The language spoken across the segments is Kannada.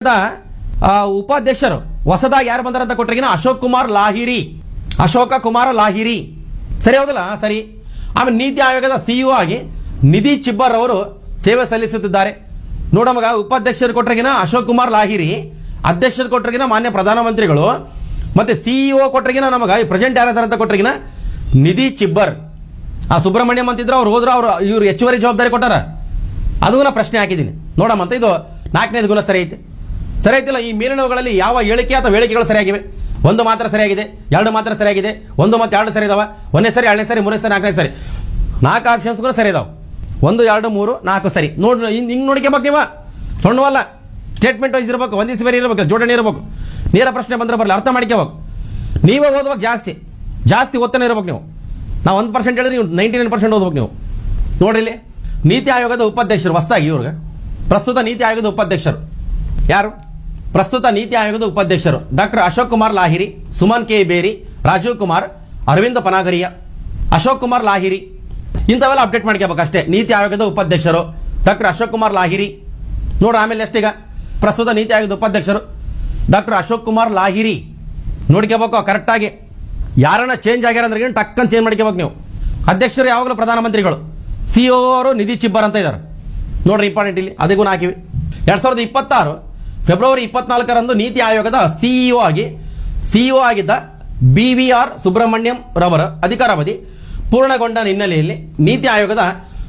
ಆಯೋಗದ ಆ, ಉಪಾಧ್ಯಕ್ಷರು ಹೊಸದಾಗಿ ಯಾರು ಬಂದಾರ ಅಂತ ಕೊಟ್ರಿಗಿನ ಅಶೋಕ್ ಕುಮಾರ್ ಲಾಹಿರಿ ಅಶೋಕ ಕುಮಾರ ಲಾಹಿರಿ ಸರಿ ಹೌದಲ್ಲ ಸರಿ ಆಮೇಲೆ ನೀತಿ ಆಯೋಗದ ಸಿಇಒ ಆಗಿ ನಿಧಿ ಚಿಬ್ಬರ್ ಅವರು ಸೇವೆ ಸಲ್ಲಿಸುತ್ತಿದ್ದಾರೆ ನೋಡ ಮಗ ಉಪಾಧ್ಯಕ್ಷರು ಕೊಟ್ರಿಗಿನ ಅಶೋಕ್ ಕುಮಾರ್ ಲಾಹಿರಿ ಅಧ್ಯಕ್ಷರು ಕೊಟ್ರಿಗಿನ ಮಾನ್ಯ ಪ್ರಧಾನಮಂತ್ರಿಗಳು ಮತ್ತೆ ಸಿಇಒ ಕೊಟ್ರಿಗಿನ ನಮಗ ಈ ಪ್ರೆಸೆಂಟ್ ಯಾರಿದಾರ ಅಂತ ಕೊಟ್ರಿಗಿನ ನಿಧಿ ಚಿಬ್ಬರ್ ಆ ಸುಬ್ರಹ್ಮಣ್ಯಂ ಅಂತಿದ್ರು ಅವ್ರು ಹೋದ್ರು ಅವ್ರು ಇವ್ರು ಹೆಚ್ಚುವರಿ ಜವಾಬ್ದಾರಿ ಕೊಟ್ಟಾರ ಅದು ನಾ ಪ್ರಶ್ನೆ ಹಾಕಿದ್ದೀನಿ ನೋಡಮ್ಮ ಅಂತ ಇದು ನಾಲ್ಕನೇದು ಗುಣ ಸರಿ ಐತೆ ಸರಿ ಐತಿಲ್ಲ ಈ ಮೇಲಿನವುಗಳಲ್ಲಿ ಯಾವ ಹೇಳಿಕೆ ಅಥವಾ ಹೇಳಿಕೆಗಳು ಸರಿಯಾಗಿವೆ ಒಂದು ಮಾತ್ರ ಸರಿಯಾಗಿದೆ ಎರಡು ಮಾತ್ರ ಸರಿಯಾಗಿದೆ ಒಂದು ಮತ್ತು ಎರಡು ಸರಿ ಇದಾವ ಒಂದೇ ಸರಿ ಎರಡನೇ ಸರಿ ಮೂರನೇ ಸರಿ ನಾಲ್ಕನೇ ಸರಿ ನಾಲ್ಕು ಆಪ್ಷನ್ಸ್ಗಳು ಸರಿ ಇದಾವೆ ಒಂದು ಎರಡು ಮೂರು ನಾಲ್ಕು ಸರಿ ನೋಡಿ ಹಿಂಗೆ ಹಿಂಗೆ ನೋಡ್ಕೋಬೇಕು ನೀವು ಸಣ್ಣವಲ್ಲ ಸ್ಟೇಟ್ಮೆಂಟ್ ವೈಸ್ ಇರಬೇಕು ಒಂದಿಸಿ ಬೇರೆ ಇರಬೇಕು ಜೋಡಣೆ ಇರಬೇಕು ನೇರ ಪ್ರಶ್ನೆ ಬಂದ್ರೆ ಬರಲ್ಲ ಅರ್ಥ ಮಾಡ್ಕೋಬೇಕು ನೀವೇ ಓದ್ಬೇಕು ಜಾಸ್ತಿ ಜಾಸ್ತಿ ಓದ್ತಾನೆ ಇರ್ಬೇಕು ನೀವು ನಾವು ಒಂದು ಪರ್ಸೆಂಟ್ ಹೇಳಿದ್ರೆ ನೀವು ನೈಂಟಿ ನೈನ್ ಪರ್ಸೆಂಟ್ ಓದ್ಬೇಕು ನೀವು ನೋಡ್ರಿ ಇಲ್ಲಿ ನೀತಿ ಆಯೋಗದ ಉಪಾಧ್ಯಕ್ಷರು ಹೊಸದಾಗಿ ಇವ್ರಿಗೆ ಪ್ರಸ್ತುತ ನೀತಿ ಆಯೋಗದ ಉಪಾಧ್ಯಕ್ಷರು ಯಾರು ಪ್ರಸ್ತುತ ನೀತಿ ಆಯೋಗದ ಉಪಾಧ್ಯಕ್ಷರು ಡಾಕ್ಟರ್ ಅಶೋಕ್ ಕುಮಾರ್ ಲಾಹಿರಿ ಸುಮನ್ ಕೆ ಬೇರಿ ರಾಜೀವ್ ಕುಮಾರ್ ಅರವಿಂದ ಪನಾಗರಿಯ ಅಶೋಕ್ ಕುಮಾರ್ ಲಾಹಿರಿ ಇಂಥವೆಲ್ಲ ಅಪ್ಡೇಟ್ ಮಾಡ್ಕೋಬೇಕು ಅಷ್ಟೇ ನೀತಿ ಆಯೋಗದ ಉಪಾಧ್ಯಕ್ಷರು ಡಾಕ್ಟರ್ ಅಶೋಕ್ ಕುಮಾರ್ ಲಾಹಿರಿ ನೋಡು ಆಮೇಲೆ ಎಷ್ಟೀಗ ಪ್ರಸ್ತುತ ನೀತಿ ಆಯೋಗದ ಉಪಾಧ್ಯಕ್ಷರು ಡಾಕ್ಟರ್ ಅಶೋಕ್ ಕುಮಾರ್ ಲಾಹಿರಿ ನೋಡ್ಕೋಬೇಕು ಕರೆಕ್ಟಾಗಿ ಯಾರನ್ನ ಚೇಂಜ್ ಆಗ್ಯಾರ ಅಂದ್ರೆ ಟಕ್ಕನ್ ಚೇಂಜ್ ಮಾಡ್ಕೋಬೇಕು ನೀವು ಅಧ್ಯಕ್ಷರು ಯಾವಾಗಲೂ ಪ್ರಧಾನಮಂತ್ರಿಗಳು ಸಿಇಒ ಅವರು ನಿಧಿ ಚಿಬ್ಬರ್ ಅಂತ ಇದ್ದಾರೆ ನೋಡ್ರಿ ಇಂಪಾರ್ಟೆಂಟ್ ಇಲ್ಲಿ ಅದಕ್ಕೂ ಹಾಕಿವಿ ಎರಡ್ ಸಾವಿರದ ಇಪ್ಪತ್ತಾರು ಫೆಬ್ರವರಿ ಇಪ್ಪತ್ನಾಲ್ಕರಂದು ನೀತಿ ಆಯೋಗದ ಸಿಇಒ ಆಗಿ ಸಿಇಒ ಆಗಿದ್ದ ಬಿ ವಿ ಆರ್ ಸುಬ್ರಹ್ಮಣ್ಯಂ ರವರ ಅಧಿಕಾರಾವಧಿ ಪೂರ್ಣಗೊಂಡ ಹಿನ್ನೆಲೆಯಲ್ಲಿ ನೀತಿ ಆಯೋಗದ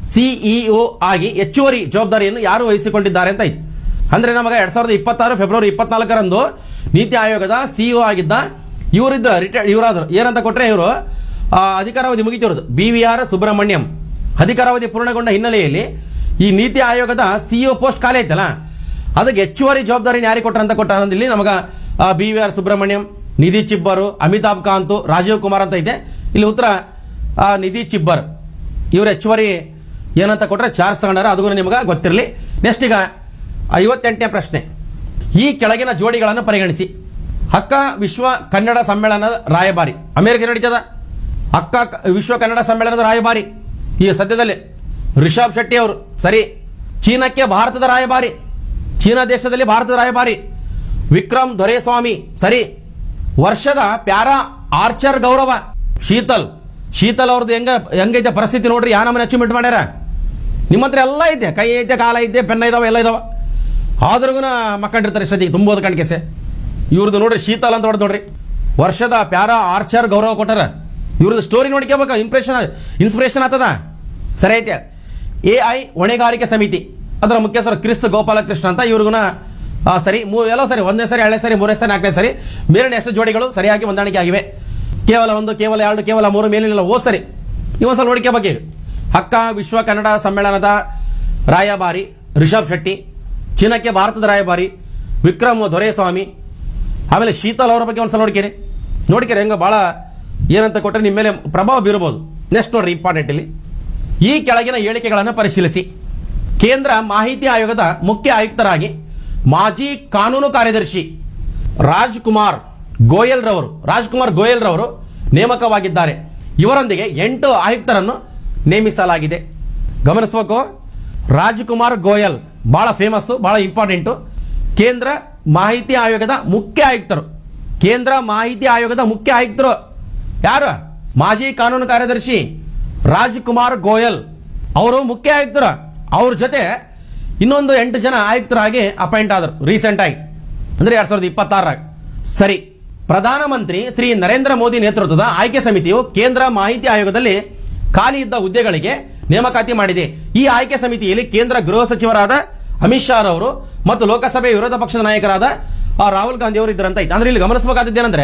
ಸಿಇಒ ಆಗಿ ಹೆಚ್ಚುವರಿ ಜವಾಬ್ದಾರಿಯನ್ನು ಯಾರು ವಹಿಸಿಕೊಂಡಿದ್ದಾರೆ ಅಂತ ಐತಿ ಅಂದ್ರೆ ನಮಗೆ ಎರಡ್ ಸಾವಿರದ ಇಪ್ಪತ್ತಾರು ಫೆಬ್ರವರಿ ಇಪ್ಪತ್ನಾಲ್ಕರಂದು ನೀತಿ ಆಯೋಗದ ಸಿಇಒ ಆಗಿದ್ದ ಇವರಿದ್ದ ರಿಟೈರ್ಡ್ ಇವರಾದ್ರು ಏನಂತ ಕೊಟ್ರೆ ಇವರು ಅಧಿಕಾರಾವಧಿ ಮುಗಿತಿರೋದು ಬಿ ವಿ ಆರ್ ಸುಬ್ರಹ್ಮಣ್ಯಂ ಅಧಿಕಾರಾವಧಿ ಪೂರ್ಣಗೊಂಡ ಹಿನ್ನೆಲೆಯಲ್ಲಿ ಈ ನೀತಿ ಆಯೋಗದ ಸಿಇಒ ಪೋಸ್ಟ್ ಖಾಲಿ ಐತಲ್ಲ ಅದಕ್ಕೆ ಹೆಚ್ಚುವರಿ ಜವಾಬ್ದಾರಿ ಯಾರಿಗೆ ಕೊಟ್ರ ಅಂತ ಕೊಟ್ಟ ಇಲ್ಲಿ ನಮಗ B V R Subrahmanyam Nidhi ಚಿಬ್ಬರು ಅಮಿತಾಬ್ ಕಾಂತ್ ರಾಜೀವ್ ಕುಮಾರ್ ಅಂತ ಇದೆ ಇಲ್ಲಿ ಉತ್ತರ ಆ, ನಿಧಿ ಚಿಬ್ಬರ್ ಇವ್ರ ಹೆಚ್ಚುವರಿ ಏನಂತ ಕೊಟ್ರೆ ಚಾರ್ಜ್ ತಗೊಂಡಾರ ಅದಕ್ಕೂ ನಿಮಗೆ ಗೊತ್ತಿರಲಿ ನೆಕ್ಸ್ಟ್ ಈಗ ಐವತ್ತೆಂಟನೇ ಪ್ರಶ್ನೆ ಈ ಕೆಳಗಿನ ಜೋಡಿಗಳನ್ನು ಪರಿಗಣಿಸಿ ಅಕ್ಕ ವಿಶ್ವ ಕನ್ನಡ ಸಮ್ಮೇಳನದ ರಾಯಭಾರಿ ಅಮೆರಿಕ ನಡೀತದ ಅಕ್ಕ ಕ- ವಿಶ್ವ ಕನ್ನಡ ಸಮ್ಮೇಳನದ ರಾಯಭಾರಿ ಈ ಸದ್ಯದಲ್ಲಿ ರಿಷಬ್ ಶೆಟ್ಟಿ ಅವರು ಸರಿ ಚೀನಾಕ್ಕೆ ಭಾರತದ ರಾಯಭಾರಿ ಚೀನಾ ದೇಶದಲ್ಲಿ ಭಾರತದ ರಾಯಭಾರಿ ವಿಕ್ರಮ್ ದೊರೆಸ್ವಾಮಿ ಸರಿ ವರ್ಷದ ಪ್ಯಾರಾ ಆರ್ಚರ್ ಗೌರವ ಶೀತಲ್ ಶೀತಲ್ ಅವ್ರದ್ದು ಹೆಂಗ ಹೆಂಗೈತೆ ಪರಿಸ್ಥಿತಿ ನೋಡ್ರಿ ಯಾ ನಮ್ಮನೆ ಅಚೀವ್ಮೆಂಟ್ ಮಾಡ್ಯಾರ ನಿಮ್ಮ ಹತ್ರ ಎಲ್ಲ ಐತೆ ಕೈ ಐತೆ ಕಾಲ ಐತೆ ಪೆನ್ ಇದಾವೆ ಎಲ್ಲ ಇದಾವೆ ಆದ್ರೂ ಮಕ್ಕಂಡಿರ್ತಾರೆ ಸದ್ಯ ತುಂಬೋದು ಕಣ್ಕೆಸೆ ಇವ್ರದ್ದು ನೋಡ್ರಿ ಶೀತಲ್ ಅಂತ ಹೊಡೆದು ನೋಡ್ರಿ ವರ್ಷದ ಪ್ಯಾರಾ ಆರ್ಚರ್ ಗೌರವ ಕೊಟ್ಟಾರ ಇವ್ರದ್ದು ಸ್ಟೋರಿ ನೋಡ್ಕೋಬೇಕು ಇಂಪ್ರೆಷನ್ ಇನ್ಸ್ಪಿರೇಷನ್ ಆಗ್ತದ ಸರಿ ಐತೆ ಎ ಐ ಹೊಣೆಗಾರಿಕೆ ಸಮಿತಿ ಅದರ ಮುಖ್ಯಸ್ಥರು ಕ್ರಿಸ್ ಗೋಪಾಲಕೃಷ್ಣ ಅಂತ ಇವ್ರಿಗುನ ಆ, ಸರಿ ಮೂ ಎಲ್ಲ ಸರಿ ಒಂದನೇ ಸರಿ ಎರಡನೇ ಸರಿ ಮೂರನೇ ಸರಿ ನಾಲ್ಕನೇ ಸರಿ ಮೇಲಿನ ಎಷ್ಟು ಜೋಡಿಗಳು ಸರಿಯಾಗಿ ಹೊಂದಾಣಿಕೆ ಆಗಿವೆ ಕೇವಲ ಒಂದು ಕೇವಲ ಎರಡು ಕೇವಲ ಮೂರು ಮೇಲಿನ ಓ ಸರಿ ಇವೊಂದ್ಸಲ ನೋಡ್ಕೋಬೇಕು ಈಗ ಹಕ್ಕ ವಿಶ್ವ ಕನ್ನಡ ಸಮ್ಮೇಳನದ ರಾಯಭಾರಿ ರಿಷಬ್ ಶೆಟ್ಟಿ ಚೀನಾಕ್ಕೆ ಭಾರತದ ರಾಯಭಾರಿ ವಿಕ್ರಮ್ ದೊರೆಸ್ವಾಮಿ ಆಮೇಲೆ ಶೀತಲ್ ಅವರ ಬಗ್ಗೆ ಒಂದ್ಸಲ ನೋಡ್ಕೇರಿ ನೋಡ್ಕೇರಿ ಹೆಂಗ ಭಾಳ ಏನಂತ ಕೊಟ್ಟರೆ ನಿಮ್ಮ ಮೇಲೆ ಪ್ರಭಾವ ಬೀರಬಹುದು ನೆಕ್ಸ್ಟ್ ನೋಡ್ರಿ ಇಂಪಾರ್ಟೆಂಟ್ ಇಲ್ಲಿ ಈ ಕೆಳಗಿನ ಹೇಳಿಕೆಗಳನ್ನು ಪರಿಶೀಲಿಸಿ ಕೇಂದ್ರ ಮಾಹಿತಿ ಆಯೋಗದ ಮುಖ್ಯ ಆಯುಕ್ತರಾಗಿ ಮಾಜಿ ಕಾನೂನು ಕಾರ್ಯದರ್ಶಿ ರಾಜ್ಕುಮಾರ್ ಗೋಯಲ್ ರವರು ರಾಜ್ಕುಮಾರ್ ಗೋಯಲ್ ರವರು ನೇಮಕವಾಗಿದ್ದಾರೆ ಇವರೊಂದಿಗೆ ಎಂಟು ಆಯುಕ್ತರನ್ನು ನೇಮಿಸಲಾಗಿದೆ ಗಮನಿಸಬೇಕು ರಾಜ್ಕುಮಾರ್ ಗೋಯಲ್ ಬಹಳ ಫೇಮಸ್ ಬಹಳ ಇಂಪಾರ್ಟೆಂಟು ಕೇಂದ್ರ ಮಾಹಿತಿ ಆಯೋಗದ ಮುಖ್ಯ ಆಯುಕ್ತರು ಕೇಂದ್ರ ಮಾಹಿತಿ ಆಯೋಗದ ಮುಖ್ಯ ಆಯುಕ್ತರು ಯಾರು ಮಾಜಿ ಕಾನೂನು ಕಾರ್ಯದರ್ಶಿ ರಾಜ್ಕುಮಾರ್ ಗೋಯಲ್ ಅವರು ಮುಖ್ಯ ಆಯುಕ್ತರು ಅವ್ರ ಜೊತೆ ಇನ್ನೊಂದು ಎಂಟು ಜನ ಆಯುಕ್ತರಾಗಿ ಅಪಾಯಿಂಟ್ ಆದರು ರೀಸೆಂಟ್ ಆಗಿ ಅಂದ್ರೆ ಎರಡ್ ಸಾವಿರದ ಇಪ್ಪತ್ತಾರರಾಗ ಸರಿ ಪ್ರಧಾನಮಂತ್ರಿ ಶ್ರೀ ನರೇಂದ್ರ ಮೋದಿ ನೇತೃತ್ವದ ಆಯ್ಕೆ ಸಮಿತಿಯು ಕೇಂದ್ರ ಮಾಹಿತಿ ಆಯೋಗದಲ್ಲಿ ಖಾಲಿ ಇದ್ದ ಹುದ್ದೆಗಳಿಗೆ ನೇಮಕಾತಿ ಮಾಡಿದೆ ಈ ಆಯ್ಕೆ ಸಮಿತಿಯಲ್ಲಿ ಕೇಂದ್ರ ಗೃಹ ಸಚಿವರಾದ ಅಮಿತ್ ಶಾ ಅವರು ಮತ್ತು ಲೋಕಸಭೆ ವಿರೋಧ ಪಕ್ಷದ ನಾಯಕರಾದ ಆ, ರಾಹುಲ್ ಗಾಂಧಿ ಅವರು ಇದ್ರಂತ ಐತೆ ಅಂದ್ರೆ ಇಲ್ಲಿ ಗಮನಿಸಬೇಕಾದದ್ದೇನೆಂದ್ರೆ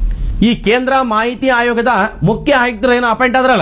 ಈ ಕೇಂದ್ರ ಮಾಹಿತಿ ಆಯೋಗದ ಮುಖ್ಯ ಆಯುಕ್ತರು ಏನು ಅಪಾಯಿಂಟ್ ಆದ್ರಲ್ಲ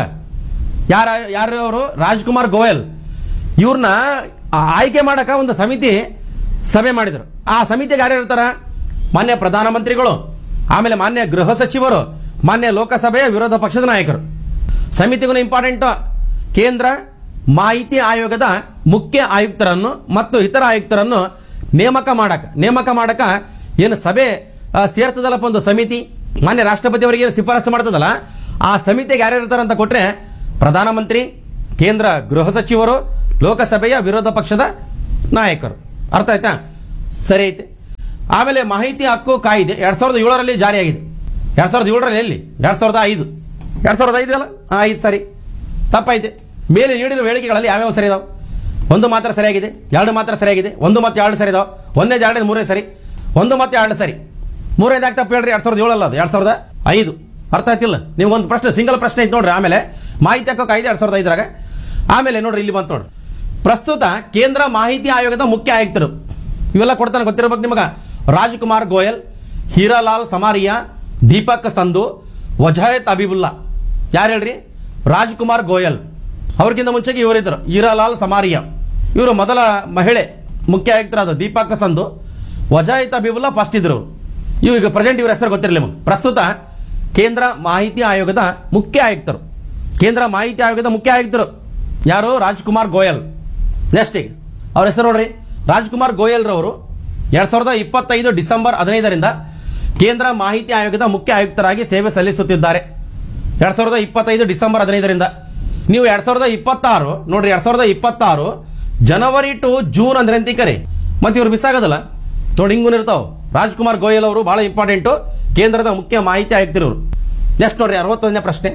ಯಾರ ಯಾರು ಅವರು ರಾಜ್ಕುಮಾರ್ ಗೋಯಲ್ ಇವ್ರನ್ನ ಆಯ್ಕೆ ಮಾಡಕ ಒಂದು ಸಮಿತಿ ಸಭೆ ಮಾಡಿದ್ರು ಆ ಸಮಿತಿಗೆ ಯಾರು ಇರ್ತಾರ ಮಾನ್ಯ ಪ್ರಧಾನಮಂತ್ರಿಗಳು ಆಮೇಲೆ ಮಾನ್ಯ ಗೃಹ ಸಚಿವರು ಮಾನ್ಯ ಲೋಕಸಭೆಯ ವಿರೋಧ ಪಕ್ಷದ ನಾಯಕರು ಸಮಿತಿಗೂ ಇಂಪಾರ್ಟೆಂಟ್ ಕೇಂದ್ರ ಮಾಹಿತಿ ಆಯೋಗದ ಮುಖ್ಯ ಆಯುಕ್ತರನ್ನು ಮತ್ತು ಇತರ ಆಯುಕ್ತರನ್ನು ನೇಮಕ ಮಾಡಕ ನೇಮಕ ಮಾಡಕ ಏನು ಸಭೆ ಆ, ಸೇರ್ತದಲ್ಲಪ್ಪ ಒಂದು ಸಮಿತಿ ಮಾನ್ಯ ರಾಷ್ಟ್ರಪತಿ ಅವರಿಗೆ ಏನು ಶಿಫಾರಸು ಮಾಡ್ತದಲ್ಲ ಆ ಸಮಿತಿಗೆ ಯಾರ್ಯಾರು ಇರ್ತಾರೆ ಅಂತ ಕೊಟ್ರೆ ಪ್ರಧಾನಮಂತ್ರಿ ಕೇಂದ್ರ ಗೃಹ ಸಚಿವರು ಲೋಕಸಭೆಯ ವಿರೋಧ ಪಕ್ಷದ ನಾಯಕರು ಅರ್ಥ ಆಯ್ತಾ ಸರಿ ಐತೆ ಆಮೇಲೆ ಮಾಹಿತಿ ಹಕ್ಕು ಕಾಯ್ದೆ ಎರಡ್ ಸಾವಿರದ ಏಳರಲ್ಲಿ ಜಾರಿಯಾಗಿದೆ ಎರಡ್ ಸಾವಿರದ ಏಳರಲ್ಲಿ ಎಲ್ಲಿ ಎರಡ್ ಸಾವಿರದ ಐದು ಎರಡ್ ಸಾವಿರದ ಐದು ಅಲ್ಲ ಹಾಂ ಐದು ಸರಿ ತಪ್ಪೈತೆ ಮೇಲೆ ನೀಡಿದ ಹೇಳಿಕೆಗಳಲ್ಲಿ ಯಾವ್ಯಾವ ಸರಿ ಇದಾವೆ ಒಂದು ಮಾತ್ರ ಸರಿಯಾಗಿದೆ ಎರಡು ಮಾತ್ರ ಸರಿಯಾಗಿದೆ ಒಂದು ಮತ್ತು ಎರಡು ಸರಿ ಇದಾವೆ ಒಂದೇ ಎರಡು ಮೂರನೇ ಸರಿ ಒಂದು ಮತ್ತು ಎರಡು ಸರಿ ಮೂರನೇದಾಗ ತಪ್ಪು ಹೇಳ್ರಿ ಎರಡ್ ಸಾವಿರದ ಏಳಲ್ಲ ಅದು ಎರಡ್ ಸಾವಿರದ ಐದು ಅರ್ಥ ಆಯ್ತಿಲ್ಲ ನೀವು ಒಂದು ಪ್ರಶ್ನೆ ಸಿಂಗಲ್ ಪ್ರಶ್ನೆ ಐತೆ ನೋಡ್ರಿ ಆಮೇಲೆ ಮಾಹಿತಿ ಹಕ್ಕು ಕಾಯ್ದೆ ಎರಡ್ ಸಾವಿರದ ಐದರಾಗ ಆಮೇಲೆ ನೋಡ್ರಿ ಇಲ್ಲಿ ಬಂತು ನೋಡ್ರಿ ಪ್ರಸ್ತುತ ಕೇಂದ್ರ ಮಾಹಿತಿ ಆಯೋಗದ ಮುಖ್ಯ ಆಯುಕ್ತರು ಇವೆಲ್ಲ ಕೊಡ್ತಾನೆ ಗೊತ್ತಿರಬೇಕು ನಿಮಗ ರಾಜ್ಕುಮಾರ್ ಗೋಯಲ್ ಹೀರಾಲಾಲ್ ಸಮಾರಿಯಾ ದೀಪಕ್ ಸಂಧು ವಜಾಯತ್ ಅಬಿಬುಲ್ಲಾ ಯಾರು ಹೇಳ್ರಿ ರಾಜ್ಕುಮಾರ್ ಗೋಯಲ್ ಅವ್ರಿಗಿಂತ ಮುಂಚೆಗೆ ಇವರಿದ್ರು ಹೀರಾಲಾಲ್ ಸಮಾರಿಯಾ ಇವರು ಮೊದಲ ಮಹಿಳೆ ಮುಖ್ಯ ಆಯುಕ್ತರಾದ ದೀಪಕ್ ಸಂಧು ವಜಾಯತ್ ಅಬಿಬುಲ್ಲಾ ಫಸ್ಟ್ ಇದ್ರು ಇವು ಈಗ ಪ್ರೆಸೆಂಟ್ ಇವ್ರ ಹೆಸರು ಗೊತ್ತಿರಲಿ ನಿಮಗೆ ಪ್ರಸ್ತುತ ಕೇಂದ್ರ ಮಾಹಿತಿ ಆಯೋಗದ ಮುಖ್ಯ ಆಯುಕ್ತರು ಕೇಂದ್ರ ಮಾಹಿತಿ ಆಯೋಗದ ಮುಖ್ಯ ಆಯುಕ್ತರು ಯಾರು ರಾಜ್ಕುಮಾರ್ ಗೋಯಲ್ ನೆಕ್ಸ್ಟ್ ಈಗ ಅವ್ರ ಹೆಸರು ನೋಡ್ರಿ ರಾಜ್ಕುಮಾರ್ ಗೋಯಲ್ ರವರು ಎರಡ್ ಸಾವಿರದ ಇಪ್ಪತ್ತೈದು ಡಿಸೆಂಬರ್ ಹದಿನೈದರಿಂದ ಕೇಂದ್ರ ಮಾಹಿತಿ ಆಯೋಗದ ಮುಖ್ಯ ಆಯುಕ್ತರಾಗಿ ಸೇವೆ ಸಲ್ಲಿಸುತ್ತಿದ್ದಾರೆ ಎರಡ್ ಸಾವಿರದ ಇಪ್ಪತ್ತೈದು ಡಿಸೆಂಬರ್ ಹದಿನೈದರಿಂದ ನೀವು ಎರಡ್ ಸಾವಿರದ ಇಪ್ಪತ್ತಾರು ನೋಡ್ರಿ ಎರಡ್ ಸಾವಿರದ ಇಪ್ಪತ್ತಾರು ಜನವರಿ ಟು ಜೂನ್ ಅಂದ್ರೆ ಅಂತಿಕರಿ ಮತ್ತೆ ಇವ್ರು ಮಿಸ್ ಆಗೋದಲ್ಲ ನೋಡಿ ಹಿಂಗೂ ಇರ್ತಾವ ರಾಜ್ಕುಮಾರ್ ಗೋಯಲ್ ಅವರು ಬಹಳ ಇಂಪಾರ್ಟೆಂಟು ಕೇಂದ್ರದ ಮುಖ್ಯ ಮಾಹಿತಿ ಆಯುಕ್ತರು ನೆಕ್ಸ್ಟ್ ನೋಡ್ರಿ ಅರವತ್ತೊಂದನೇ ಪ್ರಶ್ನೆ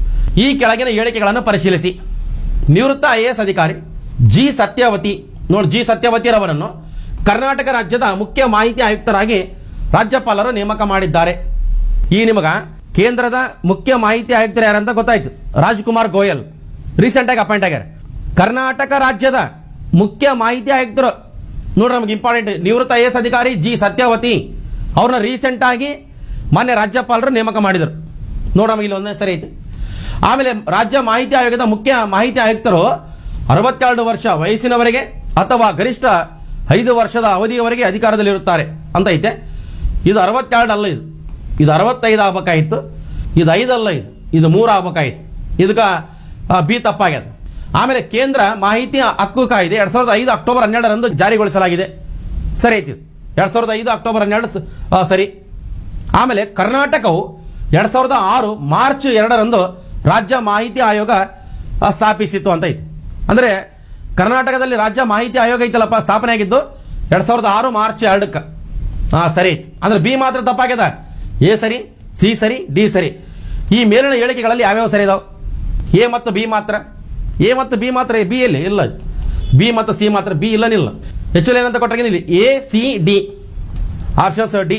ಈ ಕೆಳಗಿನ ಹೇಳಿಕೆಗಳನ್ನು ಪರಿಶೀಲಿಸಿ ನಿವೃತ್ತ ಐ ಎಸ್ ಅಧಿಕಾರಿ ಜಿ ಸತ್ಯವತಿ ನೋಡಿ ಜಿ ಸತ್ಯವತಿರವರನ್ನು ಕರ್ನಾಟಕ ರಾಜ್ಯದ ಮುಖ್ಯ ಮಾಹಿತಿ ಆಯುಕ್ತರಾಗಿ ರಾಜ್ಯಪಾಲರು ನೇಮಕ ಮಾಡಿದ್ದಾರೆ ಈ ನಿಮಗ ಕೇಂದ್ರದ ಮುಖ್ಯ ಮಾಹಿತಿ ಆಯುಕ್ತರು ಯಾರಂತ ಗೊತ್ತಾಯ್ತು ರಾಜ್ಕುಮಾರ್ ಗೋಯಲ್ ರೀಸೆಂಟ್ ಆಗಿ ಅಪಾಯಿಂಟ್ ಆಗ್ಯಾರ ಕರ್ನಾಟಕ ರಾಜ್ಯದ ಮುಖ್ಯ ಮಾಹಿತಿ ಆಯುಕ್ತರು ನೋಡ್ರಿ ನಮ್ಗೆ ಇಂಪಾರ್ಟೆಂಟ್ ನಿವೃತ್ತ ಐ ಎಸ್ ಅಧಿಕಾರಿ ಜಿ ಸತ್ಯವತಿ ಅವ್ರನ್ನ ರೀಸೆಂಟ್ ಆಗಿ ಮಾನ್ಯ ರಾಜ್ಯಪಾಲರು ನೇಮಕ ಮಾಡಿದರು ನೋಡ ನಮಗೆ ಇಲ್ಲಿ ಒಂದೇ ಸರಿ ಐತೆ ಆಮೇಲೆ ರಾಜ್ಯ ಮಾಹಿತಿ ಆಯೋಗದ ಮುಖ್ಯ ಮಾಹಿತಿ ಆಯುಕ್ತರು ಅರವತ್ತೆರಡು ವರ್ಷ ವಯಸ್ಸಿನವರೆಗೆ ಅಥವಾ ಗರಿಷ್ಠ ಐದು ವರ್ಷದ ಅವಧಿಯವರೆಗೆ ಅಧಿಕಾರದಲ್ಲಿರುತ್ತಾರೆ ಅಂತ ಐತೆ ಇದು ಅರವತ್ತೆರಡು ಅಲ್ಲ ಇದು ಇದು ಅರವತ್ತೈದು ಆಗ್ಬೇಕಾಗಿತ್ತು ಇದು ಐದಲ್ಲ ಇದು ಇದು ಮೂರು ಆಗ್ಬೇಕಾಗಿತ್ತು ಇದಕ್ಕೆ ಬಿ ತಪ್ಪಾಗ್ಯದ ಆಮೇಲೆ ಕೇಂದ್ರ ಮಾಹಿತಿ ಹಕ್ಕು ಕಾಯ್ದೆ ಎರಡ್ ಸಾವಿರದ ಐದು ಅಕ್ಟೋಬರ್ ಹನ್ನೆರಡರಂದು ಜಾರಿಗೊಳಿಸಲಾಗಿದೆ ಸರಿ ಐತಿ ಇದು. ಎರಡ್ ಸಾವಿರದ ಐದು ಅಕ್ಟೋಬರ್ ಹನ್ನೆರಡು ಸ- ಆ, ಸರಿ ಆಮೇಲೆ ಕರ್ನಾಟಕವು ಎರಡ್ ಸಾವಿರದ ಆರು ಮಾರ್ಚ್ ಎರಡರಂದು ರಾಜ್ಯ ಮಾಹಿತಿ ಆಯೋಗ ಆ, ಸ್ಥಾಪಿಸಿತ್ತು ಅಂತ ಐತಿ ಅಂದ್ರೆ ಕರ್ನಾಟಕದಲ್ಲಿ ರಾಜ್ಯ ಮಾಹಿತಿ ಆಯೋಗ ಐತಲ್ಲಪ್ಪ ಸ್ಥಾಪನೆ ಆಗಿದ್ದು ಎರಡ್ ಸಾವಿರದ ಆರು ಮಾರ್ಚ್ ಎರಡಕ್ಕೆ ಹಾ ಸರಿ ಅಂದ್ರೆ ಬಿ ಮಾತ್ರ ತಪ್ಪಾಗ್ಯದ ಎ ಸರಿ ಸಿ ಸರಿ ಡಿ ಸರಿ ಈ ಮೇಲಿನ ಹೇಳಿಕೆಗಳಲ್ಲಿ ಯಾವ್ಯಾವ ಸರಿ ಇದಾವೆ ಎ ಮತ್ತು ಬಿ ಮಾತ್ರ ಎ ಮತ್ತು ಬಿ ಮಾತ್ರ ಬಿ ಎಲ್ಲಿ ಇಲ್ಲ ಬಿ ಮತ್ತು ಸಿ ಮಾತ್ರ ಬಿ ಇಲ್ಲನಿಲ್ಲ ಹೆಚ್ಚು ಏನಂತ ಕೊಟ್ಟಾಗ ಇಲ್ಲಿ A C D options D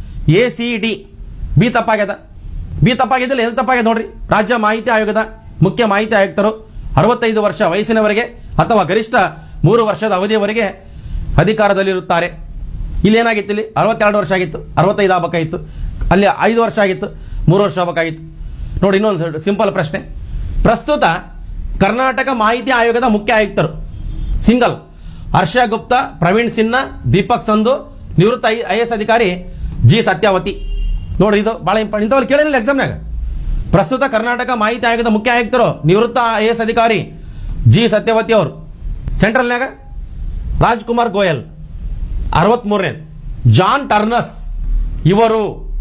A C D B ತಪ್ಪಾಗ್ಯದ ಬಿ ತಪ್ಪಾಗಿದ್ದಿಲ್ಲ ಎಲ್ಲಿ ತಪ್ಪಾಗ್ಯದ ನೋಡ್ರಿ ರಾಜ್ಯ ಮಾಹಿತಿ ಆಯೋಗದ ಮುಖ್ಯ ಮಾಹಿತಿ ಆಯುಕ್ತರು ಅರವತ್ತೈದು ವರ್ಷ ವಯಸ್ಸಿನವರೆಗೆ ಅಥವಾ ಗರಿಷ್ಠ ಮೂರು ವರ್ಷದ ಅವಧಿಯವರೆಗೆ ಅಧಿಕಾರದಲ್ಲಿರುತ್ತಾರೆ ಇಲ್ಲಿ ಏನಾಗಿತ್ತು ಇಲ್ಲಿ ಅರವತ್ತೆರಡು ವರ್ಷ ಆಗಿತ್ತು ಅರವತ್ತೈದು ಆಗಬೇಕಾಗಿತ್ತು ಅಲ್ಲಿ ಐದು ವರ್ಷ ಆಗಿತ್ತು ಮೂರು ವರ್ಷ ಆಗಬೇಕಾಗಿತ್ತು ನೋಡಿ ಇನ್ನೊಂದು ಸಿಂಪಲ್ ಪ್ರಶ್ನೆ ಪ್ರಸ್ತುತ ಕರ್ನಾಟಕ ಮಾಹಿತಿ ಆಯೋಗದ ಮುಖ್ಯ ಆಯುಕ್ತರು ಸಿಂಗಲ್ ಹರ್ಷ ಗುಪ್ತಾ ಪ್ರವೀಣ್ ಸಿನ್ಹಾ ದೀಪಕ್ ಸಂಧು ನಿವೃತ್ತ ಐ ಎಸ್ ಅಧಿಕಾರಿ ಜಿ ಸತ್ಯಾವತಿ ನೋಡಿ ಇದು ಬಹಳ ಇಂಪಾರ್ಟೆಂಟ್ ಇಂಥವ್ರು ಕೇಳಿಲ್ಲ ಎಕ್ಸಾಮ್ನಾಗ ಪ್ರಸ್ತುತ ಕರ್ನಾಟಕ ಮಾಹಿತಿ ಆಯೋಗದ ಮುಖ್ಯ ಆಯುಕ್ತರು ನಿವೃತ್ತ ಐ ಎಸ್ ಅಧಿಕಾರಿ ಜಿ ಸತ್ಯವತಿ ಅವರು ಸೆಂಟ್ರಲ್ನಾಗ ರಾಜ್ಕುಮಾರ್ ಗೋಯಲ್ ಅರವತ್ಮೂರನೇ ಜಾನ್ ಟರ್ನಸ್ ಇವರು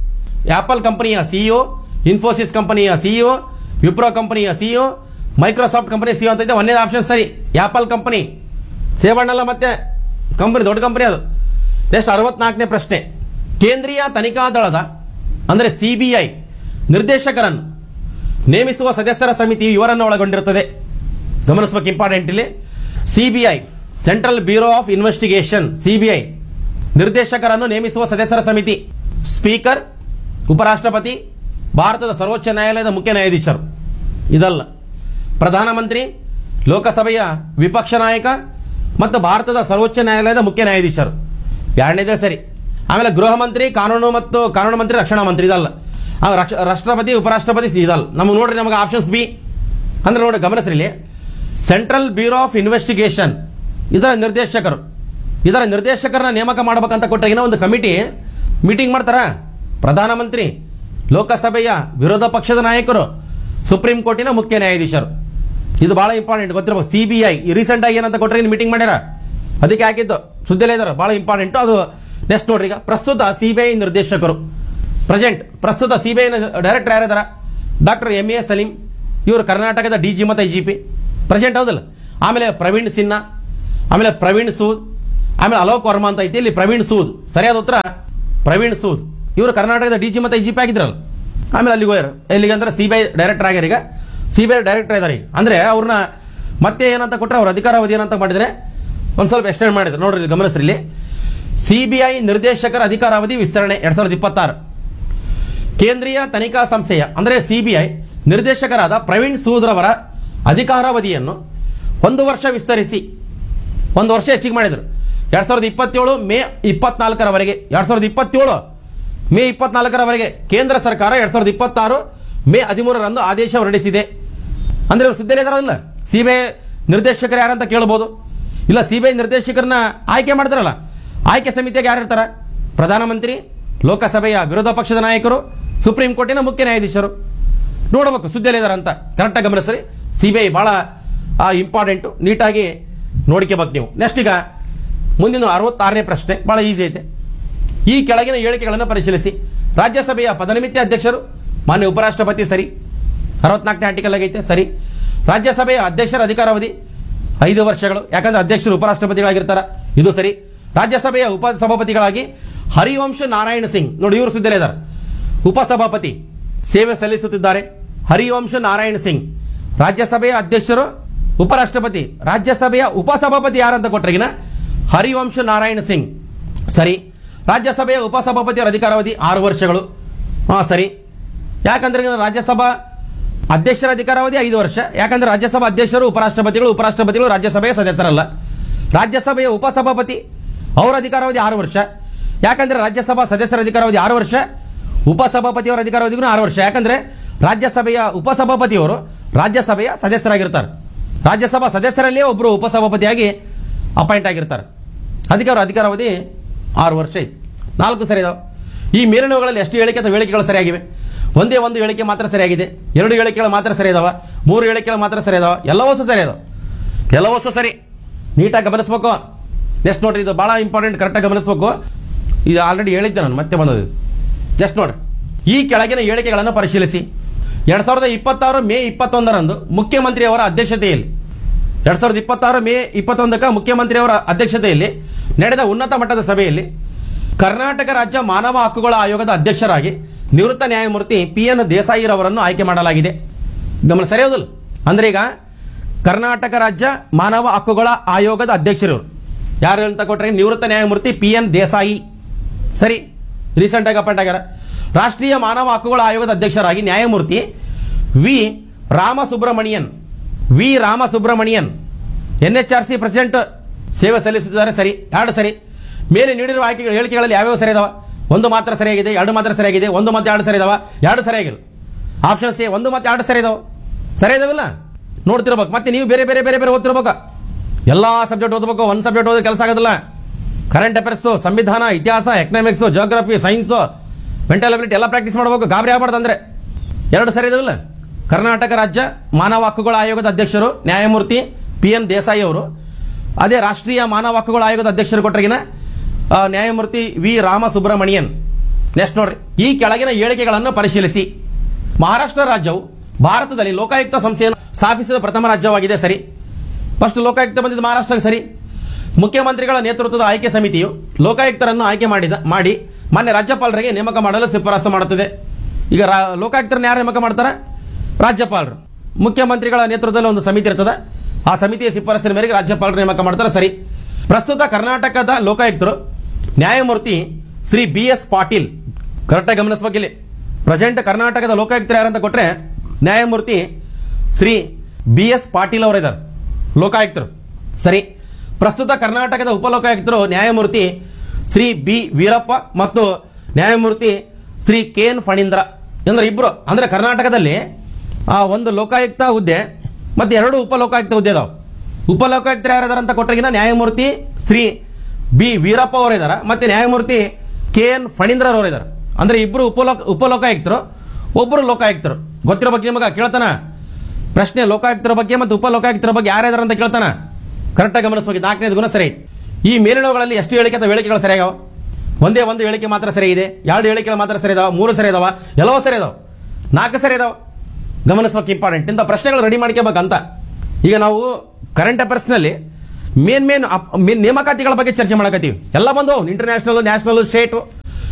ಆಪಲ್ ಕಂಪನಿಯ ಸಿಇಒ ಇನ್ಫೋಸಿಸ್ ಕಂಪನಿಯ ಸಿಇಒ ವಿಪ್ರೋ ಕಂಪನಿಯ ಸಿಇಒ ಮೈಕ್ರೋಸಾಫ್ಟ್ ಕಂಪನಿ ಸಿಇಒ ಅಂತ ಇದೆ ಒಂದೇ ಆಪ್ಷನ್ ಸರಿ ಆಪಲ್ ಕಂಪನಿ ಸೇವಣ್ಣಲ್ಲ ಮತ್ತೆ ಕಂಪನಿ ದೊಡ್ಡ ಕಂಪನಿ ಅದು ನೆಕ್ಸ್ಟ್ ಅರವತ್ನಾಲ್ಕನೇ ಪ್ರಶ್ನೆ ಕೇಂದ್ರೀಯ ತನಿಖಾ ದಳದ ಅಂದರೆ ಸಿಬಿಐ ನಿರ್ದೇಶಕರನ್ನು ನೇಮಿಸುವ ಸದಸ್ಯರ ಸಮಿತಿ ಇವರನ್ನು ಒಳಗೊಂಡಿರುತ್ತದೆ ಗಮನಿಸಬೇಕು ಇಂಪಾರ್ಟೆಂಟ್ ಇಲ್ಲಿ CBI central bureau of investigation CBI ನಿರ್ದೇಶಕರನ್ನು ನೇಮಿಸುವ ಸದಸ್ಯರ ಸಮಿತಿ ಸ್ಪೀಕರ್ ಉಪರಾಷ್ಟ್ರಪತಿ ಭಾರತದ ಸರ್ವೋಚ್ಚ ನ್ಯಾಯಾಲಯದ ಮುಖ್ಯ ನ್ಯಾಯಾಧೀಶರು ಇದಲ್ಲ ಪ್ರಧಾನಮಂತ್ರಿ ಲೋಕಸಭೆಯ ವಿಪಕ್ಷ ನಾಯಕ ಮತ್ತು ಭಾರತದ ಸರ್ವೋಚ್ಚ ನ್ಯಾಯಾಲಯದ ಮುಖ್ಯ ನ್ಯಾಯಾಧೀಶರು ಎರಡನೇದೇ ಸರಿ ಆಮೇಲೆ ಗೃಹ ಮಂತ್ರಿ ಕಾನೂನು ಮತ್ತು ಕಾನೂನು ಮಂತ್ರಿ ರಕ್ಷಣಾ ಮಂತ್ರಿ ಇದಲ್ಲ ಆ, ರಕ್ಷ- ರಾಷ್ಟ್ರಪತಿ ಉಪರಾಷ್ಟ್ರಪತಿ ಸಿ ಇದಲ್ಲ ನಮಗೆ ನೋಡ್ರಿ ನಮಗೆ ಆಪ್ಷನ್ಸ್ ಬಿ ಅಂದ್ರೆ ನೋಡಿ ಗಮನಿಸ್ರಿ ಇಲ್ಲಿ ಸೆಂಟ್ರಲ್ ಬ್ಯೂರೋ ಆಫ್ ಇನ್ವೆಸ್ಟಿಗೇಷನ್ ಇದರ ನಿರ್ದೇಶಕರು ಇದರ ನಿರ್ದೇಶಕರನ್ನ ನೇಮಕ ಮಾಡಬೇಕಂತ ಕೊಟ್ಟಾಗಿನ ಒಂದು ಕಮಿಟಿ ಮೀಟಿಂಗ್ ಮಾಡ್ತಾರ ಪ್ರಧಾನಮಂತ್ರಿ ಲೋಕಸಭೆಯ ವಿರೋಧ ಪಕ್ಷದ ನಾಯಕರು ಸುಪ್ರೀಂ ಕೋರ್ಟಿನ ಮುಖ್ಯ ನ್ಯಾಯಾಧೀಶರು ಇದು ಬಹಳ ಇಂಪಾರ್ಟೆಂಟ್ ಗೊತ್ತಿರಬಹುದು ಸಿಬಿಐ ರೀಸೆಂಟ್ ಆಗಿ ಏನಂತ ಕೊಟ್ಟರೆ ಮೀಟಿಂಗ್ ಮಾಡ್ಯಾರ ಅದಕ್ಕೆ ಹಾಕಿದ್ದು ಸುದ್ದಿಲೇ ಇದಾರೆ ಬಹಳ ಇಂಪಾರ್ಟೆಂಟ್ ಅದು ನೆಕ್ಸ್ಟ್ ನೋಡ್ರಿ ಈಗ ಪ್ರಸ್ತುತ ಸಿಬಿಐ ನಿರ್ದೇಶಕರು ಪ್ರೆಸೆಂಟ್ ಪ್ರಸ್ತುತ ಸಿಬಿಐ ಡೈರೆಕ್ಟರ್ ಯಾರಿದಾರ ಡಾಕ್ಟರ್ ಎಂ ಎ ಸಲೀಂ ಇವರು ಕರ್ನಾಟಕದ ಡಿ ಜಿ ಮತ್ತು ಐ ಜಿ ಪಿ ಪ್ರೆಸೆಂಟ್ ಹೌದಲ್ಲ ಆಮೇಲೆ ಪ್ರವೀಣ್ ಸಿನ್ಹಾ ಆಮೇಲೆ ಪ್ರವೀಣ್ ಸೂದ್ ಆಮೇಲೆ ಅಲೋಕ್ ವರ್ಮಾ ಅಂತ ಐತಿ ಇಲ್ಲಿ ಪ್ರವೀಣ್ ಸೂದ್ ಸರಿಯಾದ ಉತ್ತರ ಪ್ರವೀಣ್ ಸೂದ್ ಇವರು ಕರ್ನಾಟಕದ ಡಿ ಜಿ ಮತ್ತು ಐ ಜಿ ಪಿ ಆಗಿದ್ರಲ್ಲ ಆಮೇಲೆ ಅಲ್ಲಿಗೆ ಹೋಗ್ಯಾರ ಎಲ್ಲಿಗೆ ಅಂದ್ರೆ ಸಿ ಬಿ ಐ ಡೈರೆಕ್ಟರ್ ಆಗ್ಯಾರ ಈಗ ಸಿ ಬಿ ಐ ಡೈರೆಕ್ಟರ್ ಇದ್ದಾರೆ ಈಗ ಅಂದ್ರೆ ಅವ್ರನ್ನ ಮತ್ತೆ ಏನಂತ ಕೊಟ್ಟರೆ ಅವ್ರ ಅಧಿಕಾರಾವಧಿ ಏನಂತ ಮಾಡಿದ್ರೆ ಒಂದು ಸ್ವಲ್ಪ ಎಕ್ಸ್ಟೆಂಡ್ ಮಾಡಿದ್ರು ನೋಡ್ರಿ ಇಲ್ಲಿ ಗಮನಿಸ್ರಿ ಇಲ್ಲಿ ಸಿ ಬಿ ಐ ನಿರ್ದೇಶಕರ ಅಧಿಕಾರಾವಧಿ ವಿಸ್ತರಣೆ ಎರಡ್ ಸಾವಿರದ ಇಪ್ಪತ್ತಾರು ಕೇಂದ್ರೀಯ ತನಿಖಾ ಸಂಸ್ಥೆಯ ಅಂದರೆ ಸಿಬಿಐ ನಿರ್ದೇಶಕರಾದ ಪ್ರವೀಣ್ ಸೂದ್ ರವರ ಅಧಿಕಾರಾವಧಿಯನ್ನು ಒಂದು ವರ್ಷ ವಿಸ್ತರಿಸಿ ಒಂದು ವರ್ಷ ಹೆಚ್ಚಿಗೆ ಮಾಡಿದರು ಎರಡ್ ಸಾವಿರದ ಇಪ್ಪತ್ತೇಳು ಮೇ ಇಪ್ಪತ್ನಾಲ್ಕರವರೆಗೆ ಎರಡ್ ಸಾವಿರದ ಇಪ್ಪತ್ತೇಳು ಮೇ ಇಪ್ಪತ್ನಾಲ್ಕರವರೆಗೆ ಕೇಂದ್ರ ಸರ್ಕಾರ ಎರಡ್ ಸಾವಿರದ ಇಪ್ಪತ್ತಾರು ಮೇ ಹದಿಮೂರರಂದು ಆದೇಶ ಹೊರಡಿಸಿದೆ ಅಂದ್ರೆ ಇವರು ಸುದ್ದಿಯಲ್ಲಿ ಇದಾರಲ್ಲ ಸಿಬಿಐ ನಿರ್ದೇಶಕರು ಯಾರಂತ ಕೇಳಬಹುದು ಇಲ್ಲ ಸಿಬಿಐ ನಿರ್ದೇಶಕರನ್ನ ಆಯ್ಕೆ ಮಾಡ್ತಾರಲ್ಲ ಆಯ್ಕೆ ಸಮಿತಿಯಾಗಿ ಯಾರು ಇರ್ತಾರ ಪ್ರಧಾನಮಂತ್ರಿ ಲೋಕಸಭೆಯ ವಿರೋಧ ಪಕ್ಷದ ನಾಯಕರು ಸುಪ್ರೀಂ ಕೋರ್ಟಿನ ಮುಖ್ಯ ನ್ಯಾಯಾಧೀಶರು ನೋಡಬೇಕು ಸುದ್ದಿಯಲ್ಲಿ ಇದಾರ ಅಂತ ಕರೆಕ್ಟಾಗಿ ಗಮನಿಸ್ರಿ ಸಿಬಿಐ ಬಹಳ ಇಂಪಾರ್ಟೆಂಟು ನೀಟಾಗಿ ನೋಡ್ಕೋಬೇಕು ನೀವು ನೆಕ್ಸ್ಟ್ ಈಗ ಮುಂದಿನ ಅರವತ್ತಾರನೇ ಪ್ರಶ್ನೆ ಬಹಳ ಈಸಿ ಐತೆ ಈ ಕೆಳಗಿನ ಹೇಳಿಕೆಗಳನ್ನು ಪರಿಶೀಲಿಸಿ ರಾಜ್ಯಸಭೆಯ ಪದನಿಮಿತ್ಯ ಅಧ್ಯಕ್ಷರು ಮಾನ್ಯ ಉಪರಾಷ್ಟ್ರಪತಿ ಸರಿ ಅರವತ್ನಾಲ್ಕನೇ ಆರ್ಟಿಕಲ್ ಆಗೈತೆ ಸರಿ ರಾಜ್ಯಸಭೆಯ ಅಧ್ಯಕ್ಷರ ಅಧಿಕಾರಾವಧಿ ಐದು ವರ್ಷಗಳು ಯಾಕಂದ್ರೆ ಅಧ್ಯಕ್ಷರು ಉಪರಾಷ್ಟ್ರಪತಿಗಳಾಗಿರ್ತಾರ ಇದು ಸರಿ ರಾಜ್ಯಸಭೆಯ ಉಪಸಭಾಪತಿಗಳಾಗಿ ಹರಿವಂಶ ನಾರಾಯಣ ಸಿಂಗ್ ನೋಡಿ ಇವರು ಸುದ್ದಿಲೇ ಇದ್ದಾರೆ ಉಪಸಭಾಪತಿ ಸೇವೆ ಸಲ್ಲಿಸುತ್ತಿದ್ದಾರೆ ಹರಿವಂಶ ನಾರಾಯಣ ಸಿಂಗ್ ರಾಜ್ಯಸಭೆಯ ಅಧ್ಯಕ್ಷರು ಉಪರಾಷ್ಟ್ರಪತಿ ರಾಜ್ಯಸಭೆಯ ಉಪಸಭಾಪತಿ ಯಾರಂತ ಕೊಟ್ರಗಿನ ಹರಿವಂಶ ನಾರಾಯಣ ಸಿಂಗ್ ಸರಿ ರಾಜ್ಯಸಭೆಯ ಉಪಸಭಾಪತಿಯವರ ಅಧಿಕಾರಾವಧಿ ಆರು ವರ್ಷಗಳು ಹಾ ಸರಿ ಯಾಕಂದ್ರೆ ಈಗ ರಾಜ್ಯಸಭಾ ಅಧ್ಯಕ್ಷರ ಅಧಿಕಾರಾವಧಿ ಐದು ವರ್ಷ ಯಾಕಂದ್ರೆ ರಾಜ್ಯಸಭಾ ಅಧ್ಯಕ್ಷರು ಉಪರಾಷ್ಟ್ರಪತಿಗಳು ಉಪರಾಷ್ಟ್ರಪತಿಗಳು ರಾಜ್ಯಸಭೆಯ ಸದಸ್ಯರಲ್ಲ ರಾಜ್ಯಸಭೆಯ ಉಪಸಭಾಪತಿ ಅವರ ಅಧಿಕಾರಾವಧಿ ಆರು ವರ್ಷ ಯಾಕಂದ್ರೆ ರಾಜ್ಯಸಭಾ ಸದಸ್ಯರ ಅಧಿಕಾರಾವಧಿ ಆರು ವರ್ಷ ಉಪಸಭಾಪತಿಯವರ ಅಧಿಕಾರಾವಧಿಗೂ ಆರು ವರ್ಷ ಯಾಕಂದ್ರೆ ರಾಜ್ಯಸಭೆಯ ಉಪಸಭಾಪತಿಯವರು ರಾಜ್ಯಸಭೆಯ ಸದಸ್ಯರಾಗಿರ್ತಾರೆ ರಾಜ್ಯಸಭಾ ಸದಸ್ಯರಲ್ಲೇ ಒಬ್ಬರು ಉಪಸಭಾಪತಿಯಾಗಿ ಅಪಾಯಿಂಟ್ ಆಗಿರ್ತಾರೆ ಅದಕ್ಕೆ ಅವರ ಅಧಿಕಾರಾವಧಿ ಆರು ವರ್ಷ ಐತಿ ನಾಲ್ಕು ಸರಿ ಇದಾವೆ ಈ ಮೇಲಿನವುಗಳಲ್ಲಿ ಎಷ್ಟು ಹೇಳಿಕೆ ಅಥವಾ ಹೇಳಿಕೆಗಳು ಸರಿಯಾಗಿವೆ ಒಂದೇ ಒಂದು ಹೇಳಿಕೆ ಮಾತ್ರ ಸರಿಯಾಗಿದೆ ಎರಡು ಹೇಳಿಕೆಗಳು ಮಾತ್ರ ಸರಿ ಇದಾವ ಮೂರು ಹೇಳಿಕೆಗಳು ಮಾತ್ರ ಸರಿ ಇದಾವ ಎಲ್ಲವೂ ಸಹ ಸರಿ ಇದಾವೆ ಎಲ್ಲವೂ ಸಹ ಸರಿ ನೀಟಾಗಿ ಗಮನಿಸ್ಬೇಕು ನೆಕ್ಸ್ಟ್ ನೋಡ್ರಿ ಇದು ಭಾಳ ಇಂಪಾರ್ಟೆಂಟ್ ಕರೆಕ್ಟಾಗಿ ಗಮನಿಸ್ಬೇಕು ಇದು ಆಲ್ರೆಡಿ ಹೇಳಿದ್ದೆ ನಾನು ಮತ್ತೆ ಬಂದದ್ದು ಜಸ್ಟ್ ನೋಡ್ರಿ ಈ ಕೆಳಗಿನ ಹೇಳಿಕೆಗಳನ್ನು ಪರಿಶೀಲಿಸಿ ಎರಡ್ ಸಾವಿರದ ಇಪ್ಪತ್ತಾರು ಮೇ ಇಪ್ಪತ್ತೊಂದರಂದು ಮುಖ್ಯಮಂತ್ರಿಯವರ ಅಧ್ಯಕ್ಷತೆಯಲ್ಲಿ ಎರಡ್ ಸಾವಿರದ ಇಪ್ಪತ್ತಾರು ಮೇ ಇಪ್ಪತ್ತೊಂದಕ್ಕೆ ಮುಖ್ಯಮಂತ್ರಿಯವರ ಅಧ್ಯಕ್ಷತೆಯಲ್ಲಿ ನಡೆದ ಉನ್ನತ ಮಟ್ಟದ ಸಭೆಯಲ್ಲಿ ಕರ್ನಾಟಕ ರಾಜ್ಯ ಮಾನವ ಹಕ್ಕುಗಳ ಆಯೋಗದ ಅಧ್ಯಕ್ಷರಾಗಿ ನಿವೃತ್ತ ನ್ಯಾಯಮೂರ್ತಿ ಪಿ ಎನ್ ದೇಸಾಯಿರವರನ್ನು ಆಯ್ಕೆ ಮಾಡಲಾಗಿದೆ ಗಮನ ಸರಿ ಹೌದಲ್ಲ ಅಂದ್ರೆ ಈಗ ಕರ್ನಾಟಕ ರಾಜ್ಯ ಮಾನವ ಹಕ್ಕುಗಳ ಆಯೋಗದ ಅಧ್ಯಕ್ಷರು ಇವ್ರು. ಯಾರು ಅಂತ ಕೊಟ್ರೆ ನಿವೃತ್ತ ನ್ಯಾಯಮೂರ್ತಿ ಪಿ ಎನ್ ದೇಸಾಯಿ ಸರಿ ರೀಸೆಂಟ್ ಆಗಿ ಅಪಾಯಿಂಟ್ ಆಗ್ಯಾರ ರಾಷ್ಟ್ರೀಯ ಮಾನವ ಹಕ್ಕುಗಳ ಆಯೋಗದ ಅಧ್ಯಕ್ಷರಾಗಿ ನ್ಯಾಯಮೂರ್ತಿ V Ramasubramanian V Ramasubramanian N H R C president ಸೇವೆ ಸಲ್ಲಿಸುತ್ತಿದ್ದಾರೆ ಸರಿ ಎರಡು ಸರಿ ಮೇಲೆ ನೀಡಿರುವ ಆಯ್ಕೆಗಳ ಹೇಳಿಕೆಗಳಲ್ಲಿ ಯಾವ್ಯಾವ ಸರಿ ಇದಾವ ಒಂದು ಮಾತ್ರ ಸರಿಯಾಗಿದೆ ಎರಡು ಮಾತ್ರ ಸರಿಯಾಗಿದೆ ಒಂದು ಮತ್ತೆ ಎರಡು ಸರಿ ಇದಾವ ಎರಡು ಸರಿಯಾಗಿಲ್ಲ ಆಪ್ಷನ್ ಸಿ ಒಂದು ಮತ್ತೆ ಎರಡು ಸರಿ ಇದಾವ ಸರಿ ಇದಾವಿಲ್ಲ ನೋಡ್ತಿರ್ಬೇಕು ಮತ್ತೆ ನೀವು ಬೇರೆ ಬೇರೆ ಬೇರೆ ಬೇರೆ ಓದ್ತಿರ್ಬೇಕು ಎಲ್ಲಾ ಸಬ್ಜೆಕ್ಟ್ ಓದಬೇಕು ಒಂದು ಸಬ್ಜೆಕ್ಟ್ ಓದಿದ್ರೆ ಕೆಲಸ ಆಗೋದಿಲ್ಲ ಕರೆಂಟ್ ಅಫೇರ್ಸ್ ಸಂವಿಧಾನ ಇತಿಹಾಸ economics geography science mental ability ಎಲ್ಲ ಪ್ರಾಕ್ಟೀಸ್ ಮಾಡಬೇಕು ಗಾಬರಿ ಆಗಬಾರ್ದು ಅಂದ್ರೆ ಎರಡು ಸರಿ ಇದಾವಿಲ್ಲ ಕರ್ನಾಟಕ ರಾಜ್ಯ ಮಾನವ ಹಕ್ಕುಗಳ ಆಯೋಗದ ಅಧ್ಯಕ್ಷರು ನ್ಯಾಯಮೂರ್ತಿ ಪಿ ಎನ್ ದೇಸಾಯಿ ಅವರು ಅದೇ ರಾಷ್ಟ್ರೀಯ ಮಾನವ ಹಕ್ಕುಗಳ ಆಯೋಗದ ಅಧ್ಯಕ್ಷರು ಕೊಟ್ಟರಿಗಿನ ಆ, ನ್ಯಾಯಮೂರ್ತಿ ವಿ ರಾಮ ಸುಬ್ರಮಣಿಯನ್ ನೆಕ್ಸ್ಟ್ ನೋಡ್ರಿ ಈ ಕೆಳಗಿನ ಹೇಳಿಕೆಗಳನ್ನು ಪರಿಶೀಲಿಸಿ ಮಹಾರಾಷ್ಟ್ರ ರಾಜ್ಯವು ಭಾರತದಲ್ಲಿ ಲೋಕಾಯುಕ್ತ ಸಂಸ್ಥೆಯನ್ನು ಸ್ಥಾಪಿಸಿದ ಪ್ರಥಮ ರಾಜ್ಯವಾಗಿದೆ ಸರಿ ಫಸ್ಟ್ ಲೋಕಾಯುಕ್ತ ಬಂದಿದ್ದು ಮಹಾರಾಷ್ಟ್ರಕ್ಕೆ ಸರಿ ಮುಖ್ಯಮಂತ್ರಿಗಳ ನೇತೃತ್ವದ ಆಯ್ಕೆ ಸಮಿತಿಯು ಲೋಕಾಯುಕ್ತರನ್ನು ಆಯ್ಕೆ ಮಾಡಿದ ಮಾಡಿ ಮಾನ್ಯ ರಾಜ್ಯಪಾಲರಿಗೆ ನೇಮಕ ಮಾಡಲು ಶಿಫಾರಸು ಮಾಡುತ್ತದೆ ಈಗ ರಾ- ಲೋಕಾಯುಕ್ತರನ್ನ ಯಾರು ನೇಮಕ ಮಾಡ್ತಾರೆ ರಾಜ್ಯಪಾಲರು ಮುಖ್ಯಮಂತ್ರಿಗಳ ನೇತೃತ್ವದಲ್ಲಿ ಒಂದು ಸಮಿತಿ ಇರ್ತದೆ ಆ ಸಮಿತಿಯ ಶಿಫಾರಸಿನ ಮೇರೆಗೆ ರಾಜ್ಯಪಾಲರು ನೇಮಕ ಮಾಡ್ತಾರೆ ಸರಿ ಪ್ರಸ್ತುತ ಕರ್ನಾಟಕದ ಲೋಕಾಯುಕ್ತರು ನ್ಯಾಯಮೂರ್ತಿ ಶ್ರೀ ಬಿ ಎಸ್ ಪಾಟೀಲ್ ಕರೆಕ್ಟಾಗಿ ಗಮನಿಸ್ಬೇಕಿಲ್ಲಿ ಪ್ರೆಸೆಂಟ್ ಕರ್ನಾಟಕದ ಲೋಕಾಯುಕ್ತರು ಯಾರಂತ ಕೊಟ್ರೆ ನ್ಯಾಯಮೂರ್ತಿ ಶ್ರೀ ಬಿ ಎಸ್ ಪಾಟೀಲ್ ಅವರಿದ್ದಾರೆ ಲೋಕಾಯುಕ್ತರು ಸರಿ ಪ್ರಸ್ತುತ ಕರ್ನಾಟಕದ ಉಪಲೋಕಾಯುಕ್ತರು ನ್ಯಾಯಮೂರ್ತಿ ಶ್ರೀ ಬಿ ವೀರಪ್ಪ ಮತ್ತು ನ್ಯಾಯಮೂರ್ತಿ ಶ್ರೀ ಕೆ ಎನ್ ಫಣೀಂದ್ರ ಅಂದ್ರೆ ಇಬ್ರು ಅಂದ್ರೆ ಕರ್ನಾಟಕದಲ್ಲಿ ಆ ಒಂದು ಲೋಕಾಯುಕ್ತ ಹುದ್ದೆ ಮತ್ತೆ ಎರಡು ಉಪಲೋಕಾಯುಕ್ತ ಹುದ್ದೆ ಇದಾವೆ ಉಪಲೋಕಾಯುಕ್ತರು ಯಾರಿದಾರೆ ಅಂತ ಕೊಟ್ಟರಿಗಿನ ನ್ಯಾಯಮೂರ್ತಿ ಶ್ರೀ ಬಿ ವೀರಪ್ಪ ಅವರಿದ್ದಾರೆ ಮತ್ತೆ ನ್ಯಾಯಮೂರ್ತಿ ಕೆ ಎನ್ ಫಣೀಂದ್ರ ಅವರು ಇದ್ದಾರೆ ಅಂದ್ರೆ ಇಬ್ರು ಉಪಲೋಕ ಉಪಲೋಕಾಯುಕ್ತರು ಒಬ್ಬರು ಲೋಕಾಯುಕ್ತರು ಗೊತ್ತಿರೋ ಬಗ್ಗೆ ನಿಮಗೆ ಕೇಳ್ತಾನ ಪ್ರಶ್ನೆ ಲೋಕಾಯುಕ್ತರ ಬಗ್ಗೆ ಮತ್ತು ಉಪಲೋಕಾಯುಕ್ತರ ಬಗ್ಗೆ ಯಾರ್ಯಾರು ಅಂತ ಕೇಳ್ತಾನ ಕರೆಕ್ಟಾಗಿ ಗಮನಿಸಬೇಕು ನಾಲ್ಕನೇದು ಗುಣ ಸರಿ ಐತಿ. ಈ ಮೇಲಿನವುಗಳಲ್ಲಿ ಎಷ್ಟು ಹೇಳಿಕೆ ಅಥವಾ ಹೇಳಿಕೆಗಳು ಸರಿಯಾಗವ ಒಂದೇ ಒಂದು ಹೇಳಿಕೆ ಮಾತ್ರ ಸರಿ ಇದೆ ಎರಡು ಹೇಳಿಕೆಗಳು ಮಾತ್ರ ಸರಿ ಇದಾವ ಮೂರು ಸರಿ ಇದಾವ ಎಲ್ಲವೂ ಸರಿ ಇದಾವ ನಾಲ್ಕು ಸರಿ ಇದಾವ ಗಮನಿಸ್ಬೇಕು ಇಂಪಾರ್ಟೆಂಟ್ ಇಂಥ ಪ್ರಶ್ನೆಗಳು ರೆಡಿ ಮಾಡ್ಕೋಬೇಕಂತ ಈಗ ನಾವು ಕರೆಂಟ್ ಅಫೇರ್ಸ್ನಲ್ಲಿ ಮೇನ್ ಮೇನ್ ಮೇನ್ ನೇಮಕಾತಿಗಳ ಬಗ್ಗೆ ಚರ್ಚೆ ಮಾಡಕತ್ತೀವಿ ಎಲ್ಲ ಬಂದು ಇಂಟರ್ನ್ಯಾಷನಲ್ ನ್ಯಾಷನಲ್ ಸ್ಟೇಟ್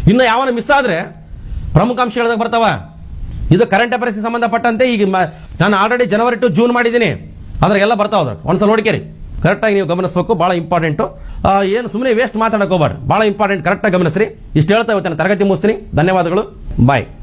ಇನ್ನು ಯಾವನ ಮಿಸ್ ಆದ್ರೆ ಪ್ರಮುಖ ಅಂಶಗಳಾಗ ಬರ್ತಾವ ಇದು ಕರೆಂಟ್ ಅಫೇರ್ಸ್ಗೆ ಸಂಬಂಧಪಟ್ಟಂತೆ ಈಗ ಮ- ನಾನು ಆಲ್ರೆಡಿ ಜನವರಿ ಟು ಜೂನ್ ಮಾಡಿದ್ದೀನಿ ಅದ್ರಾಗೆಲ್ಲ ಬರ್ತಾವ ಅದ್ರ ಒಂದ್ಸಲ ನೋಡ್ಕೇರಿ ಕರೆಕ್ಟಾಗಿ ನೀವು ಗಮನಿಸಬೇಕು ಭಾಳ ಇಂಪಾರ್ಟೆಂಟು ಏನು ಸುಮ್ಮನೆ ವೇಸ್ಟ್ ಮಾತಾಡಕ್ಕೆ ಹೋಗ್ಬಾರ್ದು ಭಾಳ ಇಂಪಾರ್ಟೆಂಟ್ ಕರೆಕ್ಟಾಗಿ ಗಮನಿಸ್ರಿ ಇಷ್ಟು ಹೇಳ್ತಾ ಇವತ್ತಿನ ತರಗತಿ ಮುಗಿಸ್ತೀನಿ ಧನ್ಯವಾದಗಳು ಬಾಯ್